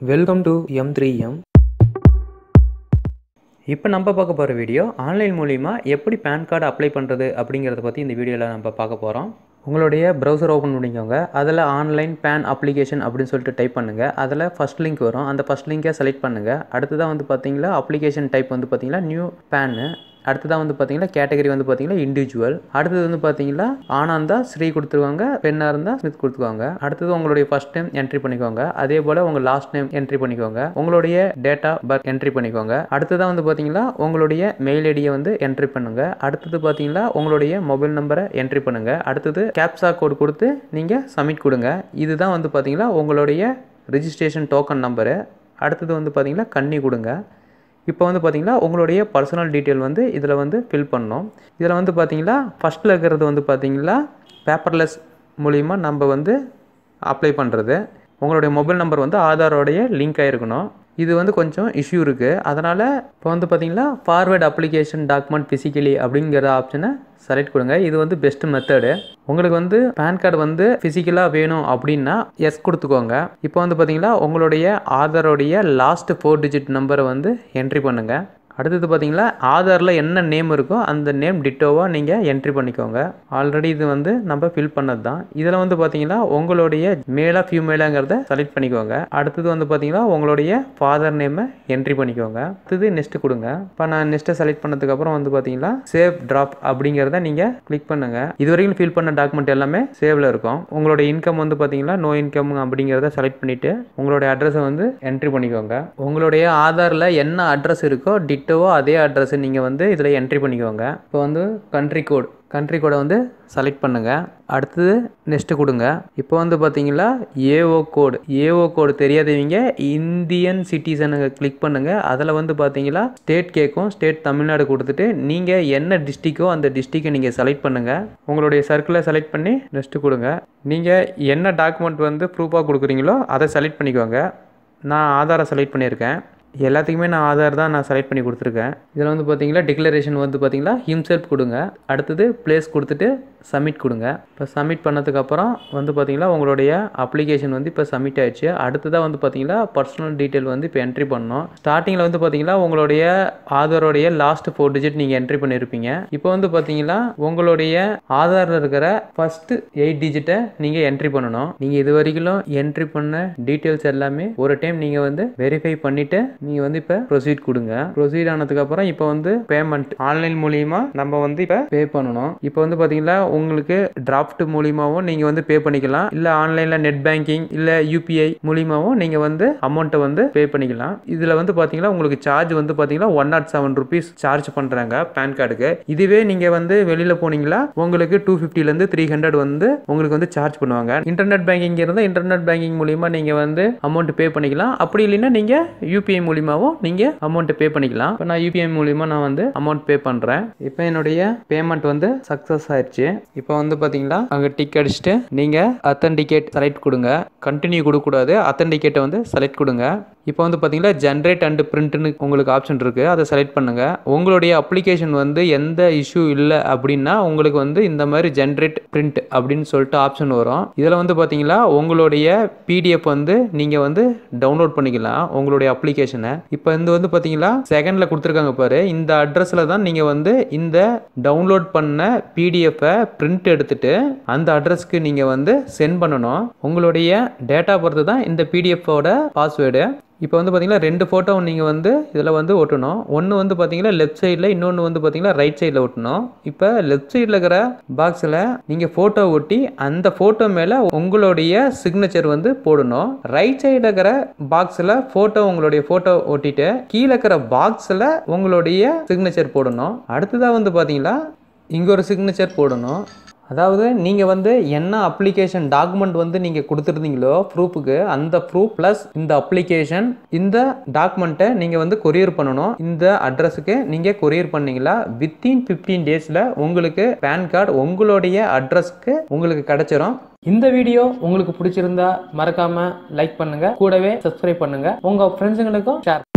welcome to M three M இப்போ நம்ம பார்க்க போகிற வீடியோ ஆன்லைன் மூலிமா எப்படி பேன் கார்டு அப்ளை பண்ணுறது அப்படிங்கிறத பற்றி இந்த வீடியோவில் நம்ம பார்க்க போகிறோம் உங்களுடைய ப்ரௌசர் ஓப்பன் பண்ணிக்கோங்க அதில் ஆன்லைன் பேன் அப்ளிகேஷன் அப்படின்னு சொல்லிட்டு டைப் பண்ணுங்கள் அதில் ஃபஸ்ட் லிங்க் வரும் அந்த ஃபஸ்ட் லிங்கை செலக்ட் பண்ணுங்கள் அடுத்ததாக வந்து பார்த்தீங்கன்னா அப்ளிகேஷன் டைப் வந்து பார்த்தீங்கன்னா நியூ பேனு அடுத்ததாக வந்து பார்த்தீங்கன்னா கேட்டகரி வந்து பார்த்தீங்கன்னா இண்டிவிஜுவல் அடுத்தது வந்து பார்த்தீங்கன்னா ஆணாக இருந்தால் ஸ்ரீ கொடுத்துருவாங்க பெண்ணாக இருந்தால் ஸ்மித் கொடுத்துருவாங்க அடுத்தது உங்களுடைய ஃபர்ஸ்ட் நேம் என்ட்ரி பண்ணிக்கோங்க அதே போல் உங்கள் லாஸ்ட் நேம் என்ட்ரி பண்ணிக்கோங்க உங்களுடைய டேட் ஆஃப் பர்த் என்ட்ரி பண்ணிக்கோங்க அடுத்ததாக வந்து பார்த்தீங்கன்னா உங்களுடைய மெயில் ஐடியை வந்து என்ட்ரி பண்ணுங்க அடுத்தது பார்த்தீங்கன்னா உங்களுடைய மொபைல் நம்பரை என்ட்ரி பண்ணுங்க அடுத்தது கேப்சா கோட் கொடுத்து நீங்கள் சப்மிட் கொடுங்க இதுதான் வந்து பார்த்தீங்கன்னா உங்களுடைய ரிஜிஸ்ட்ரேஷன் டோக்கன் நம்பரு அடுத்தது வந்து பார்த்தீங்கன்னா கண்ணி கொடுங்க இப்போ வந்து பார்த்தீங்கன்னா உங்களுடைய பர்சனல் டீட்டெயில் வந்து இதில் வந்து ஃபில் பண்ணணும் இதில் வந்து பார்த்தீங்கன்னா ஃபஸ்ட்டில் இருக்கிறது வந்து பார்த்தீங்கன்னா பேப்பர்லெஸ் மூலிமா நம்ம வந்து அப்ளை பண்ணுறது உங்களுடைய மொபைல் நம்பர் வந்து ஆதாரோடைய லிங்க் ஆகிருக்கணும் இது வந்து கொஞ்சம் இஷ்யூ இருக்குது அதனால் இப்போ வந்து பார்த்தீங்கன்னா ஃபார்வேர்ட் அப்ளிகேஷன் டாக்குமெண்ட் ஃபிசிக்கலி அப்படிங்கிற ஆப்ஷனை செலக்ட் கொடுங்க இது வந்து பெஸ்ட் மெத்தடு உங்களுக்கு வந்து பேன் கார்டு வந்து ஃபிசிக்கலாக வேணும் அப்படின்னா எஸ் கொடுத்துக்கோங்க இப்போ வந்து பார்த்தீங்கன்னா உங்களுடைய ஆதாரோடைய லாஸ்ட் ஃபோர் டிஜிட் நம்பரை வந்து என்ட்ரி பண்ணுங்கள் அடுத்தது பார்த்தீங்கன்னா ஆதாரில் என்ன நேம் இருக்கோ அந்த நேம் டிட்டோவாக நீங்கள் என்ட்ரி பண்ணிக்கோங்க ஆல்ரெடி இது வந்து நம்ம ஃபில் பண்ணது தான் இதில் வந்து பார்த்தீங்கன்னா உங்களுடைய மேலாக ஃபியூமேலாங்கிறத செலக்ட் பண்ணிக்கோங்க அடுத்தது வந்து பார்த்தீங்கன்னா உங்களுடைய ஃபாதர் நேமை என்ட்ரி பண்ணிக்கோங்க அடுத்தது நெக்ஸ்ட் கொடுங்க இப்போ நான் நெக்ஸ்ட்டை செலக்ட் பண்ணதுக்கப்புறம் வந்து பார்த்தீங்கன்னா சேவ் ட்ராப் அப்படிங்கிறத நீங்கள் கிளிக் பண்ணுங்கள் இது வரைக்கும் ஃபில் பண்ண டாக்குமெண்ட் எல்லாமே சேவில் இருக்கும் உங்களுடைய இன்கம் வந்து பார்த்தீங்கன்னா நோ இன்கம் அப்படிங்கிறத செலக்ட் பண்ணிவிட்டு உங்களுடைய அட்ரஸை வந்து என்ட்ரி பண்ணிக்கோங்க உங்களுடைய ஆதாரில் என்ன அட்ரஸ் இருக்கோ டிட்டோவோ அதே அட்ரஸ் நீங்கள் வந்து இதில் என்ட்ரி பண்ணிக்கோங்க இப்போ வந்து கண்ட்ரி கோட் கண்ட்ரி கோடை வந்து செலக்ட் பண்ணுங்கள் அடுத்தது நெக்ஸ்ட்டு கொடுங்க இப்போ வந்து பார்த்தீங்கன்னா ஏஓ கோடு ஏஓ கோடு தெரியாதவங்க இந்தியன் சிட்டிசனுங்க கிளிக் பண்ணுங்கள் அதில் வந்து பார்த்தீங்கன்னா ஸ்டேட் கேட்கும் ஸ்டேட் தமிழ்நாடு கொடுத்துட்டு நீங்கள் என்ன டிஸ்ட்ரிக்கோ அந்த டிஸ்ட்ரிக்கை நீங்கள் செலக்ட் பண்ணுங்கள் உங்களுடைய சர்க்கிளை செலக்ட் பண்ணி நெக்ஸ்ட்டு கொடுங்க நீங்கள் என்ன டாக்குமெண்ட் வந்து ப்ரூஃபாக கொடுக்குறீங்களோ அதை செலக்ட் பண்ணிக்கோங்க நான் ஆதாரை செலக்ட் பண்ணியிருக்கேன் எல்லாத்துக்குமே நான் ஆதார் தான் நான் செலக்ட் பண்ணி கொடுத்துருக்கேன் இதில் வந்து பார்த்தீங்கன்னா டிக்ளரேஷன் வந்து பார்த்தீங்கன்னா ஹிம்செல்ஃப் கொடுங்க அடுத்தது பிளேஸ் கொடுத்துட்டு சப்மிட் கொடுங்க இப்போ சப்மிட் பண்ணதுக்கப்புறம் வந்து பார்த்தீங்கன்னா உங்களுடைய அப்ளிகேஷன் வந்து இப்போ சப்மிட் ஆயிடுச்சு அடுத்ததாக வந்து பார்த்தீங்கன்னா பர்சனல் டீட்டெயில் வந்து இப்போ என்ட்ரி பண்ணணும் ஸ்டார்டிங்கில் வந்து பார்த்தீங்கன்னா உங்களுடைய ஆதாரோடைய லாஸ்ட் ஃபோர் டிஜிட் நீங்கள் என்ட்ரி பண்ணியிருப்பீங்க இப்போ வந்து பார்த்தீங்கன்னா உங்களுடைய ஆதாரில் இருக்கிற ஃபஸ்ட்டு எயிட் டிஜிட்டை நீங்கள் என்ட்ரி பண்ணணும் நீங்கள் இது வரைக்கும் என்ட்ரி பண்ண டீட்டெயில்ஸ் எல்லாமே ஒரு டைம் நீங்கள் வந்து வெரிஃபை பண்ணிவிட்டு நீங்கள் வந்து இப்போ ப்ரொசீட் கொடுங்க ப்ரொசீட் ஆனதுக்கப்புறம் இப்போ வந்து பேமெண்ட் ஆன்லைன் மூலியமா நம்ம வந்து இப்போ பே பண்ணணும் இப்போ வந்து பார்த்தீங்கன்னா உங்களுக்கு டிராஃப்ட் மூலியமாகவும் நீங்கள் வந்து பே பண்ணிக்கலாம் இல்லை ஆன்லைனில் நெட் பேங்கிங் இல்லை யூபிஐ மூலியமாகவும் நீங்கள் வந்து அமௌண்ட்டை வந்து பே பண்ணிக்கலாம் இதில் வந்து பார்த்தீங்கன்னா உங்களுக்கு சார்ஜ் வந்து பார்த்தீங்கன்னா one nought seven rupees charge பண்ணுறாங்க பேன் கார்டுக்கு இதுவே நீங்கள் வந்து வெளியில் போனீங்களா உங்களுக்கு டூ ஃபிஃப்டிலேருந்து த்ரீ ஹண்ட்ரட் வந்து உங்களுக்கு வந்து சார்ஜ் பண்ணுவாங்க இன்டர்நெட் பேங்கிங் இருந்தால் இன்டர்நெட் பேங்கிங் மூலியமா நீங்கள் வந்து அமௌண்ட் பே பண்ணிக்கலாம் அப்படி இல்லைன்னா நீங்கள் யூபிஐ மூலியமாகவும் நீங்கள் அமௌண்ட் பே பண்ணிக்கலாம் இப்போ நான் யூபிஐ மூலியமா நான் வந்து அமௌண்ட் பே பண்ணுறேன் இப்போ என்னுடைய பேமெண்ட் வந்து சக்ஸஸ் ஆயிடுச்சு இப்போ வந்து பார்த்தீங்கன்னா அங்கே டிக் அடிச்சுட்டு நீங்கள் அத்தன்டிகேட் செலக்ட் கொடுங்க கண்டினியூ கொடுக்கக்கூடாது அத்தன்டிகேட்டை வந்து செலக்ட் கொடுங்க இப்போ வந்து பார்த்தீங்கன்னா ஜென்ரேட் அண்ட் பிரிண்ட்னு உங்களுக்கு ஆப்ஷன் இருக்குது அதை செலக்ட் பண்ணுங்கள் உங்களுடைய அப்ளிகேஷன் வந்து எந்த இஷ்யூ இல்லை அப்படின்னா உங்களுக்கு வந்து இந்த மாதிரி ஜென்ரேட் பிரிண்ட் அப்படின்னு சொல்லிட்டு ஆப்ஷன் வரும் இதில் வந்து பார்த்தீங்கன்னா உங்களுடைய பிடிஎஃப் வந்து நீங்கள் வந்து டவுன்லோட் பண்ணிக்கலாம் உங்களுடைய அப்ளிகேஷனை இப்போ இந்த வந்து பார்த்தீங்கன்னா செகண்டில் கொடுத்துருக்காங்க பாரு இந்த அட்ரஸில் தான் நீங்கள் வந்து இந்த டவுன்லோட் பண்ண பிடிஎஃப்பை பிரிண்ட் எடுத்துட்டு அந்த அட்ரஸ்க்கு நீங்கள் வந்து சென்ட் பண்ணணும் உங்களுடைய டேட்டா பொறுத்து தான் இந்த பிடிஎஃபோட பாஸ்வேர்டு இப்போ வந்து பார்த்தீங்கன்னா ரெண்டு ஃபோட்டோ நீங்கள் வந்து இதில் வந்து ஒட்டணும் ஒன்று வந்து பார்த்தீங்கன்னா லெஃப்ட் சைடில் இன்னொன்று வந்து பார்த்தீங்கன்னா ரைட் சைடில் ஒட்டணும் இப்போ லெஃப்ட் சைடில் இருக்கிற பாக்ஸில் நீங்கள் ஃபோட்டோ ஒட்டி அந்த ஃபோட்டோ மேலே உங்களுடைய சிக்னேச்சர் வந்து போடணும் ரைட் சைடில் இருக்கிற பாக்ஸில் ஃபோட்டோ உங்களுடைய ஃபோட்டோ ஒட்டிட்டு கீழே இருக்கிற பாக்ஸில் உங்களுடைய சிக்னேச்சர் போடணும் அடுத்ததாக வந்து பார்த்தீங்கன்னா இங்கே ஒரு சிக்னேச்சர் போடணும் அதாவது நீங்கள் வந்து என்ன அப்ளிகேஷன் டாக்குமெண்ட் வந்து நீங்கள் கொடுத்துருந்தீங்களோ ப்ரூஃபுக்கு அந்த ப்ரூஃப் ப்ளஸ் இந்த அப்ளிகேஷன் இந்த டாக்குமெண்ட்டை நீங்கள் வந்து கொரியர் பண்ணணும் இந்த அட்ரஸுக்கு நீங்கள் கொரியர் பண்ணீங்களா வித்தின் ஃபிஃப்டீன் டேஸில் உங்களுக்கு பேன் கார்டு உங்களுடைய அட்ரஸ்க்கு உங்களுக்கு கிடைச்சிரும் இந்த வீடியோ உங்களுக்கு பிடிச்சிருந்தா மறக்காம லைக் பண்ணுங்க கூடவே சப்ஸ்கிரைப் பண்ணுங்க உங்க ஃப்ரெண்ட்ஸுங்களுக்கும் ஷேர்